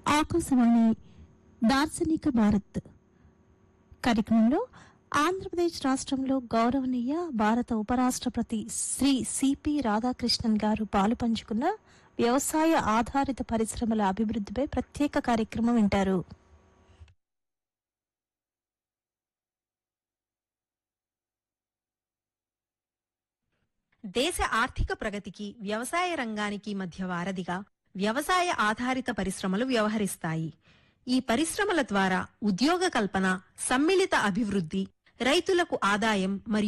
ఆకాశవాణి దార్శనిక భారత్ కార్యక్రమంలో ఆంధ్రప్రదేశ్ రాష్ట్రంలో గౌరవనీయ భారత ఉపరాష్ట్రపతి శ్రీ సిపి రాధాకృష్ణన్ గారు పాలు పంచుకున్న వ్యవసాయ ఆధారిత పరిశ్రమల అభివృద్ధిపై ప్రత్యేక కార్యక్రమం వింటారు దేశ ఆర్థిక ప్రగతికి వ్యవసాయ రంగానికి మధ్య వారధిగా వ్యవసాయ ఆధారిత పరిశ్రమలు వ్యవహరిస్తాయి ఈ పరిశ్రమల ద్వారా ఉద్యోగ కల్పన సమ్మిళిత అభివృద్ధి రైతులకు ఆదాయం మరియు